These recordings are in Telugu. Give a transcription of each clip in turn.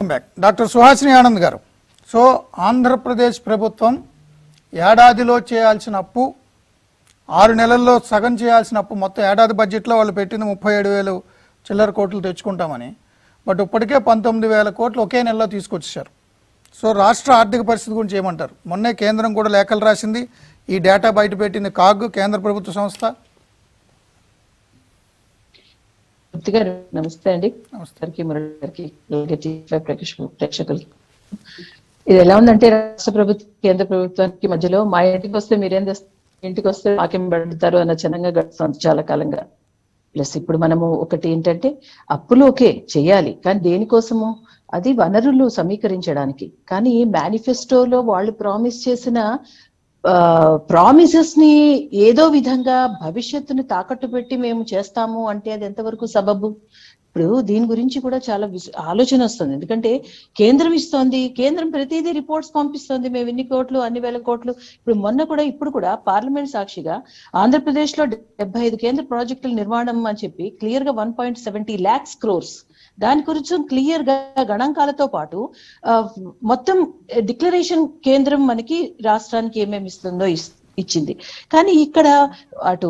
Welcome back doctor Suhasini Anand garu so Andhra Pradesh ప్రభుత్వం ఏడాదిలో చేయాల్సిన అప్పు ఆరు నెలల్లో సగం చేయాల్సిన అప్పు మొత్తం ఏడాది బడ్జెట్లో వాళ్ళు పెట్టింది ముప్పై ఏడు వేలు చిల్లర కోట్లు తెచ్చుకుంటామని బట్ ఇప్పటికే పంతొమ్మిది వేల కోట్లు ఒకే నెలలో తీసుకొచ్చేసారు సో రాష్ట్ర ఆర్థిక పరిస్థితి గురించి ఏమంటారు మొన్నే కేంద్రం కూడా లేఖలు రాసింది ఈ డేటా బయట పెట్టింది కాగ్ కేంద్ర ప్రభుత్వ సంస్థ మూర్తి గారు నమస్తే అండి నమస్తే. గారికి మురళి గారికి అలాగే టీవీ ప్రేక్షకు- ప్రేక్షకులకి ఇది ఎలా ఉందంటే రాష్ట్ర ప్రభుత్వం కేంద్ర ప్రభుత్వానికి మధ్యలో మా ఇంటికి వస్తే మీరేం చేస్తారు ఇంటికి వస్తే మాకేం పెడతారు అన్న చిన్నంగా గడుస్తుంది చాలా కాలంగా ప్లస్ ఇప్పుడు మనము ఒకటి ఏంటంటే అప్పులు ఓకే చేయాలి కానీ దేనికోసము అది వనరులు సమీకరించడానికి కానీ మేనిఫెస్టోలో వాళ్ళు ప్రామిస్ చేసిన ప్రామిసెస్ ని ఏదో విధంగా భవిష్యత్తును తాకట్టు పెట్టి మేము చేస్తాము అంటే అది ఎంతవరకు సబబు ఇప్పుడు దీని గురించి కూడా చాలా విస్- ఆలోచన వస్తుంది ఎందుకంటే కేంద్రం ఇస్తోంది కేంద్రం ప్రతిదీ రిపోర్ట్స్ పంపిస్తోంది మేము ఇన్ని కోట్లు అన్ని వేల కోట్లు ఇప్పుడు మొన్న కూడా ఇప్పుడు కూడా పార్లమెంట్ సాక్షిగా ఆంధ్రప్రదేశ్ లో డెబ్బై ఐదు కేంద్ర ప్రాజెక్టుల నిర్మాణం అని చెప్పి క్లియర్ గా one point seventy lakhs crores దాని గురించి క్లియర్ గా గణాంకాలతో పాటు ఆ, మొత్తం డిక్లరేషన్ కేంద్రం మనకి రాష్ట్రానికి ఏమేమి ఇస్తుందో ఇస్- ఇచ్చింది కానీ ఇక్కడ అటు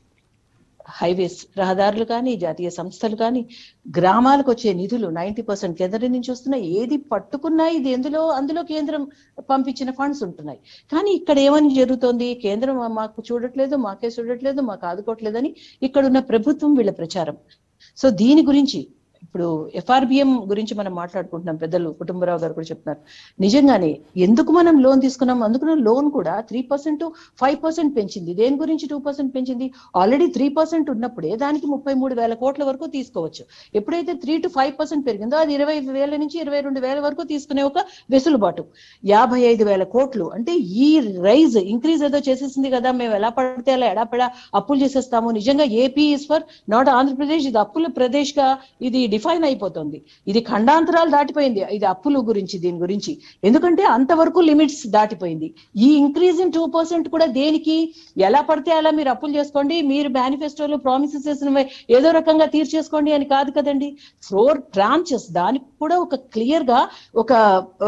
హైవేస్ రహదారులు కానీ జాతీయ సంస్థలు కానీ గ్రామాలకు వచ్చే నిధులు నైన్టీ పర్సెంట్ కేంద్రం నుంచి వస్తున్నాయి ఏది పట్టుకున్నా ఇది ఎందులో అందులో కేంద్రం పంపించిన ఫండ్స్ ఉంటున్నాయి కానీ ఇక్కడ ఏమని జరుగుతోంది కేంద్రం మాకు చూడట్లేదు మాకే చూడట్లేదు మాకు ఆదుకోవట్లేదని ఇక్కడ ఉన్న ప్రభుత్వం వీళ్ళ ప్రచారం సో దీని గురించి ఇప్పుడు ఎఫ్ఆర్బిఎం గురించి మనం మాట్లాడుకుంటున్నాం పెద్దలు కుటుంబరావు గారు కూడా చెప్తున్నారు నిజంగానే ఎందుకు మనం లోన్ తీసుకున్నాం అందుకున్న లోన్ కూడా త్రీ పర్సెంట్ ఫైవ్ పర్సెంట్ పెంచింది దేని గురించి టూ పర్సెంట్ పెంచింది ఆల్రెడీ త్రీ పర్సెంట్ ఉన్నప్పుడే దానికి ముప్పై మూడు వేల కోట్ల వరకు తీసుకోవచ్చు ఎప్పుడైతే త్రీ టు ఫైవ్ పర్సెంట్ పెరిగిందో అది ఇరవై వేల నుంచి ఇరవై రెండు వేల వరకు తీసుకునే ఒక వెసులుబాటు యాభై ఐదు వేల కోట్లు అంటే ఈ రైజ్ ఇంక్రీజ్ ఏదో చేసేసింది కదా మేము ఎలా పడితే అలా ఎడాపెడా అప్పులు చేసేస్తాము నిజంగా AP is for not Andhra Pradesh ఇది అప్పుల ప్రదేశ్ గా ఇది డిఫైన్ అయిపోతుంది ఇది ఖండాంతరాలు దాటిపోయింది ఇది అప్పుల గురించి దీని గురించి ఎందుకంటే అంతవరకు లిమిట్స్ దాటిపోయింది ఈ ఇంక్రీజ్ ఇన్ టూ పర్సెంట్ కూడా దేనికి ఎలా పడితే అలా మీరు అప్పులు చేసుకోండి మీరు మేనిఫెస్టోలో ప్రామిసెస్ చేసినవి ఏదో రకంగా తీర్చేసుకోండి అని కాదు కదండి ఫోర్ ట్రాంచెస్ దానికి కూడా ఒక క్లియర్ గా ఒక ఆ,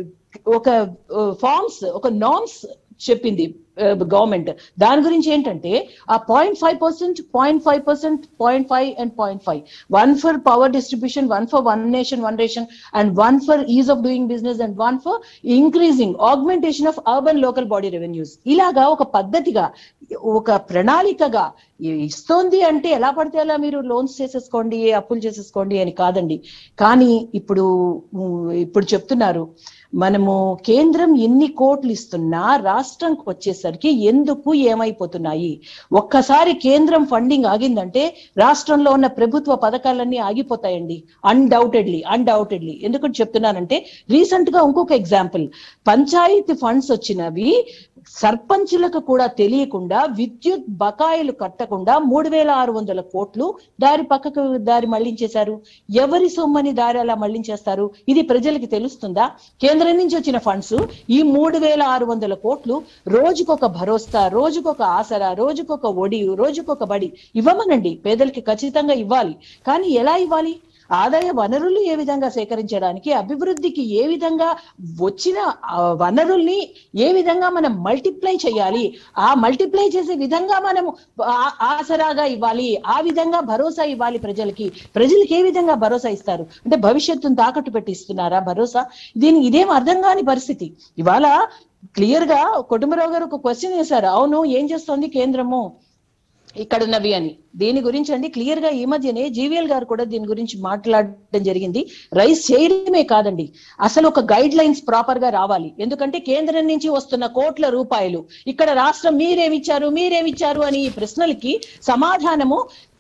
ఒక ఫార్మ్స్ ఒక నామ్స్ చెప్పింది గవర్నమెంట్ దాని గురించి ఏంటంటే ఆ point five percent point five percent point five and point five one for power distribution one for one nation one ration and one for ease of doing business and one for increasing augmentation of urban local body revenues ఇలాగా ఒక పద్ధతిగా ఒక ప్రణాళికగా ఇస్తోంది అంటే ఎలా పడితే అలా మీరు లోన్స్ చేసేసుకోండి అప్పులు చేసేసుకోండి అని కాదండి కానీ ఇప్పుడు ఉమ్, ఇప్పుడు చెప్తున్నారు మనము కేంద్రం ఎన్ని కోట్లు ఇస్తున్నా రాష్ట్రంకి వచ్చేసరికి ఎందుకు ఏమైపోతున్నాయి ఒక్కసారి కేంద్రం ఫండింగ్ ఆగిందంటే రాష్ట్రంలో ఉన్న ప్రభుత్వ పథకాలన్నీ ఆగిపోతాయండి అన్డౌటెడ్లీ అన్డౌటెడ్లీ ఎందుకు చెప్తున్నానంటే రీసెంట్ గా ఇంకొక ఎగ్జాంపుల్ పంచాయతీ ఫండ్స్ వచ్చినవి సర్పంచులకు కూడా తెలియకుండా విద్యుత్ బకాయిలు కట్టకుండా మూడు వేల ఆరు వందల కోట్లు దారి పక్కకు దారి మళ్లించేశారు ఎవరి సొమ్మని దారి అలా మళ్లించేస్తారు ఇది ప్రజలకి తెలుస్తుందా కేంద్రం నుంచి వచ్చిన ఫండ్స్ ఈ మూడు వేల ఆరు వందల కోట్లు రోజుకొక భరోసా రోజుకొక ఆసరా రోజుకొక ఒడి రోజుకొక బడి ఇవ్వమనండి పేదలకి ఖచ్చితంగా ఇవ్వాలి కానీ ఎలా ఇవ్వాలి ఆదాయ వనరులు ఏ విధంగా సేకరించడానికి అభివృద్ధికి ఏ విధంగా వచ్చిన ఆ, వనరుల్ని ఏ విధంగా మనం మల్టిప్లై చేయాలి ఆ మల్టిప్లై చేసే విధంగా మనము ఆ- ఆసరాగా ఇవ్వాలి ఆ విధంగా భరోసా ఇవ్వాలి ప్రజలకి ప్రజలకి ఏ విధంగా భరోసా ఇస్తారు అంటే భవిష్యత్తును తాకట్టు పెట్టి ఇస్తున్నారా భరోసా దీని ఇదేం అర్థం కాని పరిస్థితి ఇవాళ క్లియర్ గా కుటుంబరావు గారు ఒక క్వశ్చన్ వేశారు అవును ఏం చేస్తోంది కేంద్రము ఇక్కడ ఉన్నవి అని దీని గురించి అండి క్లియర్ గా ఈ మధ్యనే జీవీఎల్ గారు కూడా దీని గురించి మాట్లాడడం జరిగింది రైస్ చేయడమే కాదండి అసలు ఒక గైడ్ లైన్స్ ప్రాపర్ గా రావాలి ఎందుకంటే కేంద్రం నుంచి వస్తున్న కోట్ల రూపాయలు ఇక్కడ రాష్ట్రం మీరేమిచ్చారు మీరేమిచ్చారు అని ఈ ప్రశ్నలకి సమాధానము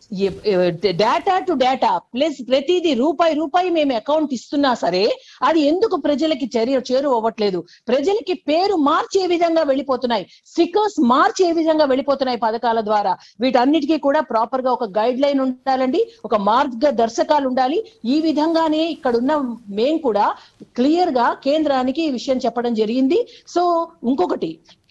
డేటా టు డేటా ప్లస్ ప్రతిదీ రూపాయి రూపాయి మేము అకౌంట్ ఇస్తున్నా సరే అది ఎందుకు ప్రజలకి చర్య చేరు అవ్వట్లేదు ప్రజలకి పేరు మార్చే విధంగా వెళ్ళిపోతున్నాయి స్టిక్కర్స్ మార్చే విధంగా వెళ్ళిపోతున్నాయి పథకాల ద్వారా వీటన్నిటికీ కూడా ప్రాపర్ గా ఒక గైడ్ లైన్ ఉండాలండి ఒక మార్గ దర్శకాలు ఉండాలి ఈ విధంగానే ఇక్కడ ఉన్న మేం కూడా క్లియర్ గా కేంద్రానికి ఈ విషయం చెప్పడం జరిగింది సో ఇంకొకటి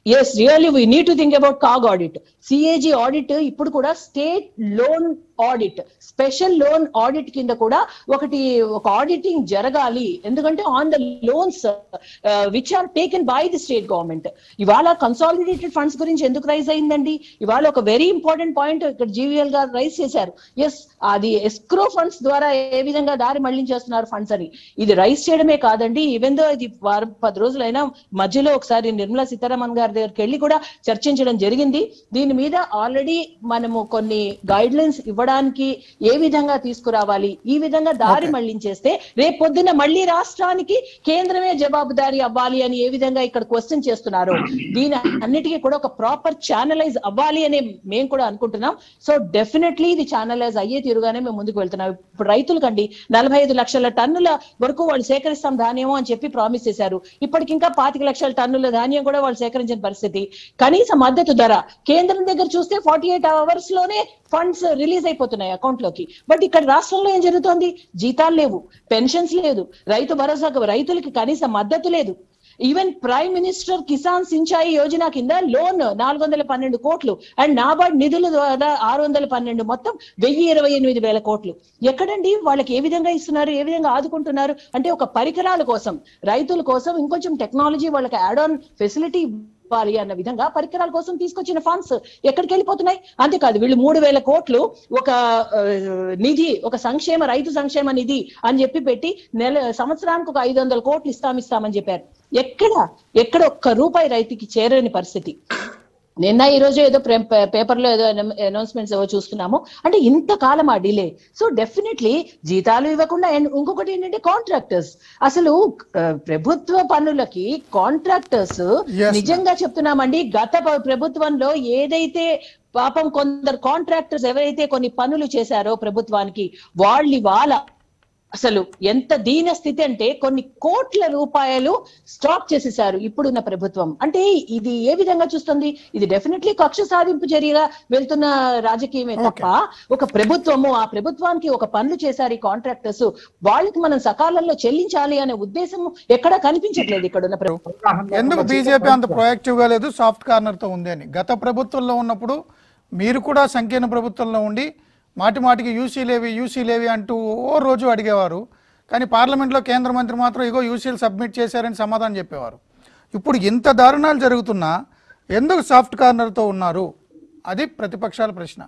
yes really we need to think about CAG audit CAG audit ఇప్పుడు కూడా state loan audit special loan audit కింద కూడా ఒకటి ఒక ఆడిటింగ్ జరగాలి ఎందుకంటే on the loans which are taken by the state government ఇవాళ కన్సాలిడేటెడ్ ఫండ్స్ గురించి ఎందుకు రైజ్ అయిందండి ఇవాళ ఒక వెరీ ఇంపార్టెంట్ పాయింట్ ఇక్కడ జీవీఎల్ గారు రైజ్ చేశారు ఎస్ అది ఎస్క్రో ఫండ్స్ ద్వారా ఏ విధంగా దారి మళ్లించేస్తున్నారు ఫండ్స్ అని ఇది రైజ్ చేయడమే కాదండి ఈవెన్ దో ఇది వారం పది రోజులైనా మధ్యలో ఒకసారి నిర్మలా సీతారామన్ గారి దగ్గరికి వెళ్ళి కూడా చర్చించడం జరిగింది దీని మీద ఆల్రెడీ మనము కొన్ని గైడ్ లైన్స్ ఇవ్వడానికి ఏ విధంగా తీసుకురావాలి ఈ విధంగా దారి మళ్లించేస్తే రేపు పొద్దున్న మళ్ళీ రాష్ట్రానికి కేంద్రమే జవాబుదారీ అవ్వాలి అని ఏ విధంగా ఇక్కడ క్వశ్చన్ చేస్తున్నారు దీని అన్నిటికీ కూడా ఒక ప్రాపర్ ఛానలైజ్ అవ్వాలి అని మేము కూడా అనుకుంటున్నాం సో డెఫినెట్లీ ఇది ఛానలైజ్ అయ్యే తీరుగానే మేము ముందుకు వెళ్తున్నాం ఇప్పుడు రైతులకండి నలభై ఐదు లక్షల టన్నుల వరకు వాళ్ళు సేకరిస్తాం ధాన్యం అని చెప్పి ప్రామిస్ చేశారు ఇప్పటికి ఇంకా పాతిక లక్షల టన్నుల ధాన్యం కూడా వాళ్ళు సేకరించిన పరిస్థితి కనీస మద్దతు ధర కేంద్రం దగ్గర చూస్తే ఫార్టీ ఎయిట్ అవర్స్ లోనే ఫండ్స్ రిలీజ్ అయిపోతున్నాయి అకౌంట్ లోకి బట్ ఇక్కడ రాష్ట్రంలో ఏం జరుగుతోంది జీతాలు లేవు పెన్షన్స్ లేదు రైతు భరోసా రైతులకి కనీస మద్దతు లేదు even prime minister Kisan Sinchai Yojana కింద లోన్ నాలుగు వందల పన్నెండు కోట్లు అండ్ నాబార్డ్ నిధుల ద్వారా ఆరు వందల పన్నెండు మొత్తం వెయ్యి ఇరవై ఎనిమిది వేల కోట్లు ఎక్కడండి వాళ్ళకి ఏ విధంగా ఇస్తున్నారు ఏ విధంగా ఆదుకుంటున్నారు అంటే ఒక పరికరాల కోసం రైతుల కోసం ఇంకొంచెం టెక్నాలజీ వాళ్ళకి యాడ్ ఆన్ ఫెసిలిటీ ఇవ్వాలి అన్న విధంగా పరికరాల కోసం తీసుకొచ్చిన ఫండ్స్ ఎక్కడికి వెళ్ళిపోతున్నాయి అంతేకాదు వీళ్ళు మూడు వేల కోట్లు ఒక ఆ, నిధి ఒక సంక్షేమ రైతు సంక్షేమ నిధి అని చెప్పి పెట్టి నెల సంవత్సరానికి ఒక ఐదు వందల కోట్లు ఇస్తాం ఇస్తామని చెప్పారు ఎక్కడ ఎక్కడ ఒక్క రూపాయి రైతుకి చేరని పరిస్థితి నిన్న ఈ రోజు ఏదో పేపర్ లో ఏదో అనౌన్స్మెంట్స్ ఏవో చూస్తున్నాము అంటే ఇంతకాలం ఆ డిలే సో డెఫినెట్లీ జీతాలు ఇవ్వకుండా and ఇంకొకటి ఏంటంటే కాంట్రాక్టర్స్ అసలు ఆ, ప్రభుత్వ పనులకి కాంట్రాక్టర్స్ Yes, నిజంగా చెప్తున్నామండి గత ప- ప్రభుత్వంలో ఏదైతే పాపం కొందరు కాంట్రాక్టర్స్ ఎవరైతే కొన్ని పనులు చేశారో ప్రభుత్వానికి వాళ్ళు ఇవాళ అసలు ఎంత దీన స్థితి అంటే కొన్ని కోట్ల రూపాయలు స్టాక్ చేసేసారు ఇప్పుడున్న ప్రభుత్వం అంటే ఇది ఏ విధంగా చూస్తుంది ఇది డెఫినెట్లీ కక్ష సాధింపు చర్యగా వెళ్తున్న రాజకీయమే తప్ప ఒక ప్రభుత్వము ఆ ప్రభుత్వానికి ఒక పనులు చేశారు ఈ కాంట్రాక్టర్స్ వాళ్ళకి మనం సకాలంలో చెల్లించాలి అనే ఉద్దేశం ఎక్కడా కనిపించట్లేదు ఇక్కడ ఉన్న ప్రభుత్వం ఎందుకు బీజేపీ అంత proactive గా లేదు సాఫ్ట్ కార్నర్ తో ఉంది అని గత ప్రభుత్వంలో ఉన్నప్పుడు మీరు కూడా సంకీర్ణ ప్రభుత్వంలో ఉండి మాటి మాటికి యూసీ లేవి యూసీ లేవి అంటూ ఓ రోజు అడిగేవారు కానీ పార్లమెంట్లో కేంద్ర మంత్రి మాత్రం ఇగో యూసీలు సబ్మిట్ చేశారని సమాధానం చెప్పేవారు ఇప్పుడు ఇంత దారుణాలు జరుగుతున్నా ఎందుకు సాఫ్ట్ కార్నర్తో ఉన్నారు అది ప్రతిపక్షాల ప్రశ్న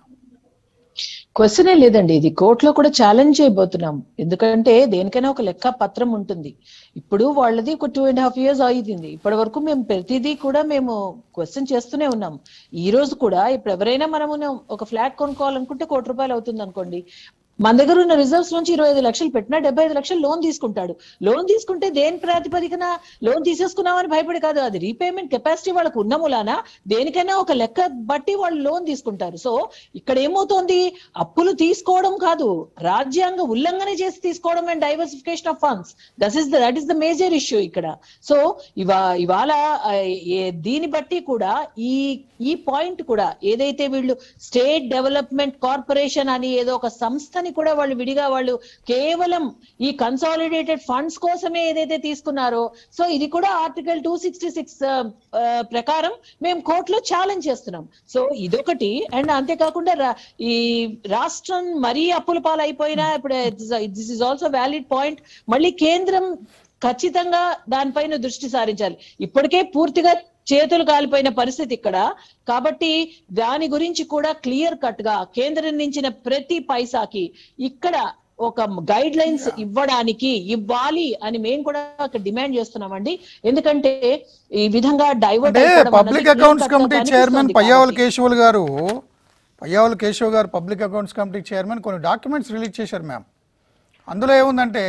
క్వశ్చనే లేదండి ఇది కోర్టులో కూడా ఛాలెంజ్ చేయబోతున్నాం ఎందుకంటే దేనికైనా ఒక లెక్క పత్రం ఉంటుంది ఇప్పుడు వాళ్ళది ఒక టూ అండ్ హాఫ్ ఇయర్స్ అయింది ఇప్పటి వరకు మేము ప్రతిదీ కూడా మేము క్వశ్చన్ చేస్తూనే ఉన్నాం ఈ రోజు కూడా ఇప్పుడు ఎవరైనా మనము ఒక ఫ్లాట్ కొనుక్కోవాలనుకుంటే కోటి రూపాయలు అవుతుంది అనుకోండి మన దగ్గర ఉన్న రిజర్వ్స్ నుంచి ఇరవై ఐదు లక్షలు పెట్టినా డెబ్బై ఐదు లక్షలు లోన్ తీసుకుంటాడు లోన్ తీసుకుంటే దేని ప్రాతిపదికన లోన్ తీసేసుకున్నామని భయపడి కాదు అది రీపేమెంట్ కెపాసిటీ వాళ్ళకు ఉన్న మూలాన దేనికైనా ఒక లెక్క బట్టి వాళ్ళు లోన్ తీసుకుంటారు సో ఇక్కడ ఏమవుతోంది అప్పులు తీసుకోవడం కాదు రాజ్యాంగ ఉల్లంఘన చేసి తీసుకోవడం and diversification of funds that is that is the major issue ఇక్కడ సో ఇవా ఇవాళ ఆ, ఏ- దీన్ని బట్టి కూడా ఈ ఈ పాయింట్ కూడా ఏదైతే వీళ్ళు స్టేట్ డెవలప్మెంట్ కార్పొరేషన్ అని ఏదో ఒక సంస్థని కూడా వాళ్ళు విడిగా వాళ్ళు కేవలం ఈ కన్సాలిడేటెడ్ ఫండ్స్ కోసమే ఏదైతే తీసుకున్నారో సో ఇది కూడా ఆర్టికల్ టూ సిక్స్టీ సిక్స్ ప్రకారం మేము కోర్టులో ఛాలెంజ్ చేస్తున్నాం సో ఇదొకటి అండ్ అంతేకాకుండా రా- ఈ రాష్ట్రం మరీ అప్పుల పాలైపోయినా ఇప్పుడు this is also valid point మళ్ళీ కేంద్రం ఖచ్చితంగా దానిపైన దృష్టి సారించాలి ఇప్పటికే పూర్తిగా చేతులు కాలిపోయిన పరిస్థితి ఇక్కడ కాబట్టి దాని గురించి కూడా క్లియర్ కట్ గా కేంద్రం నుంచిన ప్రతి పైసాకి ఇక్కడ ఒక గైడ్ లైన్స్ ఇవ్వడానికి ఇవ్వాలి అని మేము కూడా అక్కడ డిమాండ్ చేస్తున్నామండి ఎందుకంటే ఈ విధంగా డైవర్ట్ అంటే public accounts committee chairman Payyavula Keshavulu garu Payyavula Keshav garu public accounts committee chairman కొన్ని డాక్యుమెంట్స్ రిలీజ్ చేశారు మ్యామ్ అందులో ఏముందంటే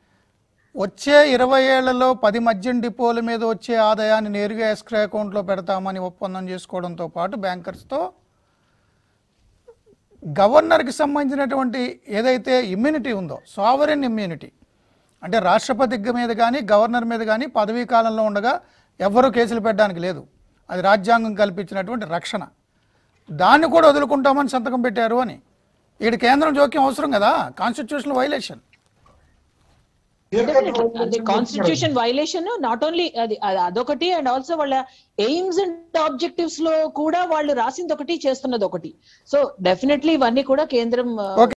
వచ్చే ఇరవై ఏళ్లలో పది మద్యం డిపోల మీద వచ్చే ఆదాయాన్ని నేరుగా ఎస్క్రే అకౌంట్లో పెడతామని ఒప్పందం చేసుకోవడంతో పాటు బ్యాంకర్స్తో గవర్నర్కి సంబంధించినటువంటి ఏదైతే ఇమ్యూనిటీ ఉందో సావరెన్ ఇమ్యూనిటీ అంటే రాష్ట్రపతి మీద కానీ గవర్నర్ మీద కానీ పదవీ కాలంలో ఉండగా ఎవ్వరూ కేసులు పెట్టడానికి లేదు అది రాజ్యాంగం కల్పించినటువంటి రక్షణ దాన్ని కూడా వదులుకుంటామని సంతకం పెట్టారు అని ఈడ కేంద్రం జోక్యం అవసరం కదా కాన్స్టిట్యూషనల్ వైలేషన్ అది కాన్స్టిట్యూషన్ వైలేషన్ నాట్ ఓన్లీ అది అది- అదొకటి అండ్ ఆల్సో వాళ్ళ ఎయిమ్స్ అండ్ ఆబ్జెక్టివ్స్ లో కూడా వాళ్ళు రాసింది ఒకటి చేస్తున్నది ఒకటి సో డెఫినెట్లీ ఇవన్నీ కూడా కేంద్రం ఆ, Okay.